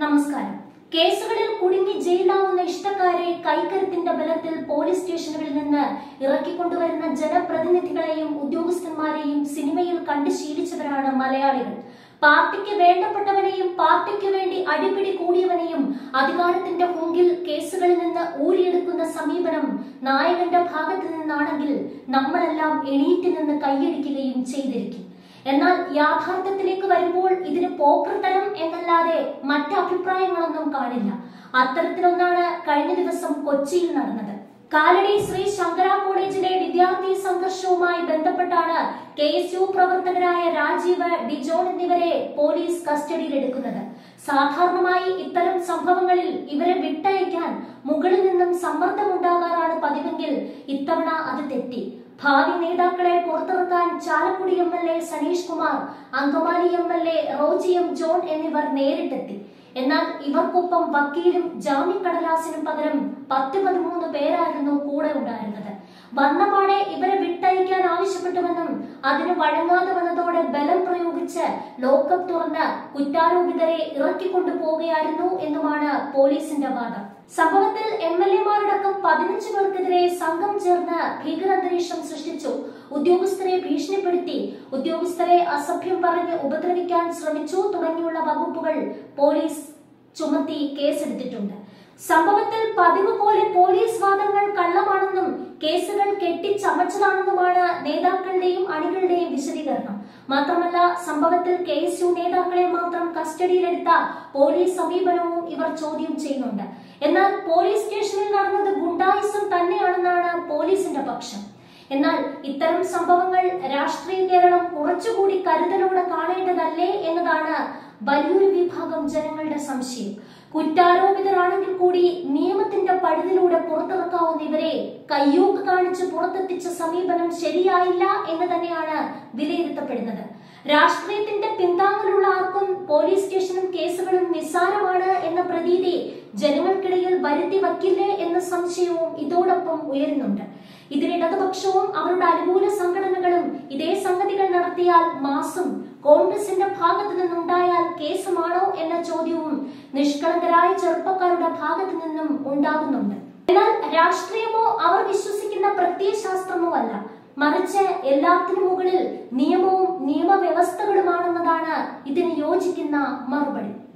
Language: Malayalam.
നമസ്കാരം കേസുകളിൽ കുടുങ്ങി ജയിലാവുന്ന ഇഷ്ടക്കാരെ കൈക്കരുത്തിന്റെ ബലത്തിൽ പോലീസ് സ്റ്റേഷനുകളിൽ നിന്ന് ഇറക്കിക്കൊണ്ടുവരുന്ന ജനപ്രതിനിധികളെയും ഉദ്യോഗസ്ഥന്മാരെയും സിനിമയിൽ കണ്ടു ശീലിച്ചവരാണ് മലയാളികൾ പാർട്ടിക്ക് വേണ്ടപ്പെട്ടവനെയും പാർട്ടിക്ക് വേണ്ടി അടിപിടി കൂടിയവനെയും അധികാരത്തിന്റെ മുങ്കിൽ കേസുകളിൽ നിന്ന് ഊരിയെടുക്കുന്ന സമീപനം നായകന്റെ ഭാഗത്ത് നിന്നാണെങ്കിൽ നമ്മളെല്ലാം എണീറ്റ് നിന്ന് കൈയടിക്കുകയും ചെയ്തിരിക്കും എന്നാൽ യാഥാർത്ഥ്യത്തിലേക്ക് വരുമ്പോൾ ഇതിന് പോക്കർത്തരം എന്നല്ലാതെ മറ്റ് അഭിപ്രായങ്ങളൊന്നും കാണില്ല അത്തരത്തിലൊന്നാണ് കഴിഞ്ഞ ദിവസം കൊച്ചിയിൽ നടന്നത് കാലടി ശ്രീ ശങ്കര കോളേജിലെ വിദ്യാർത്ഥി സംഘർഷവുമായി ബന്ധപ്പെട്ടാണ് കെ എസ് യു പ്രവർത്തകരായ രാജീവ് ഡിജോൺ എന്നിവരെ പോലീസ് കസ്റ്റഡിയിലെടുക്കുന്നത് സാധാരണമായി ഇത്തരം സംഭവങ്ങളിൽ ഇവരെ വിട്ടയക്കാൻ മുകളിൽ നിന്നും സമ്മർദ്ദമുണ്ടാകാറാണ് പതിവെങ്കിൽ ഇത്തവണ അത് തെറ്റി ഭാവി നേതാക്കളെ പുറത്തിറക്കാൻ Chalakudy M L A Saneesh Kumar Angamaly M L A Roji M John എന്നിവർ നേരിട്ടെത്തി എന്നാൽ ഇവർക്കൊപ്പം വക്കീലും ജാമ്യക്കടലാസിനും പകരം പത്ത് പതിമൂന്ന് പേരായിരുന്നു കൂടെ ഉണ്ടായിരുന്നത് വന്നപാടെ ഇവരെ വിട്ടയക്കാൻ ആവശ്യപ്പെട്ടുവെന്നും അതിന് വഴങ്ങാതെ വന്നതോടെ ബലം പ്രയോഗിച്ച് ലോക്കപ്പ് തുറന്ന് കുറ്റാരോപിതരെ ഇറക്കിക്കൊണ്ടു പോവുകയായിരുന്നു എന്നുമാണ് പോലീസിന്റെ വാദം സംഭവത്തിൽ എം എൽ എമാരടക്കം പതിനഞ്ച് പേർക്കെതിരെ സംഘം ചേർന്ന് ഭീകരാന്തരീക്ഷം സൃഷ്ടിച്ചു ഉദ്യോഗസ്ഥരെ ഭീഷണിപ്പെടുത്തി ഉദ്യോഗസ്ഥരെ അസഭ്യം പറഞ്ഞ് ഉപദ്രവിക്കാൻ ശ്രമിച്ചു തുടങ്ങിയുള്ള വകുപ്പുകൾ പോലീസ് ചുമത്തി കേസെടുത്തിട്ടുണ്ട് സംഭവത്തിൽ പതിവ് പോലെ പോലീസ് വാദങ്ങൾ കള്ളമാണെന്നും കേസുകൾ കെട്ടിച്ചമച്ചതാണെന്നുമാണ് നേതാക്കളുടെയും അണികളുടെയും വിശദീകരണം മാത്രമല്ല സംഭവത്തിൽ കെ എസ് യു നേതാക്കളെ മാത്രം കസ്റ്റഡിയിലെടുത്ത പോലീസ് സമീപനവും ഇവർ ചോദ്യം ചെയ്യുന്നുണ്ട് എന്നാൽ പോലീസ് സ്റ്റേഷനിൽ നടന്നത് ഗുണ്ടായിസം തന്നെയാണെന്നാണ് പോലീസിന്റെ പക്ഷം എന്നാൽ ഇത്തരം സംഭവങ്ങൾ രാഷ്ട്രീയ കേരളം കുറച്ചുകൂടി കരുതലോടെ കാണേണ്ടതല്ലേ എന്നതാണ് വലിയൊരു വിഭാഗം ജനങ്ങളുടെ സംശയം കുറ്റാരോപിതരാണെങ്കിൽ കൂടി നിയമത്തിന്റെ പഴുതിലൂടെ പുറത്തിറക്കാവുന്ന ഇവരെ കയ്യൂക്ക് കാണിച്ച് പുറത്തെത്തിച്ച സമീപനം ശരിയായില്ല എന്ന് തന്നെയാണ് വിലയിരുത്തപ്പെടുന്നത് രാഷ്ട്രീയത്തിന്റെ പിന്താങ്ങലുള്ള ആർക്കും പോലീസ് സ്റ്റേഷനും കേസുകളും നിസ്സാരമാണ് എന്ന പ്രതീതി ജനങ്ങൾക്കിടയിൽ വരുത്തി വയ്ക്കില്ലേ എന്ന സംശയവും ഇതോടൊപ്പം ഉയരുന്നുണ്ട് ഇതിന് ഇടതുപക്ഷവും അവരുടെ അനുകൂല സംഘടനകളും ഇതേ സംഗതികൾ നടത്തിയാൽ മാസം കോൺഗ്രസിന്റെ ഭാഗത്തു നിന്നുണ്ടായാൽ കേസുമാണോ എന്ന ചോദ്യവും നിഷ്കളങ്കരായ ചെറുപ്പക്കാരുടെ ഭാഗത്തു നിന്നും ഉണ്ടാകുന്നുണ്ട് എന്നാൽ രാഷ്ട്രീയമോ അവർ വിശ്വസിക്കുന്ന പ്രത്യയശാസ്ത്രമോ അല്ല മറിച്ച് എല്ലാത്തിനും മുകളിൽ നിയമവും നിയമവ്യവസ്ഥകളുമാണെന്നതാണ് ഇതിന് യോജിക്കുന്ന മറുപടി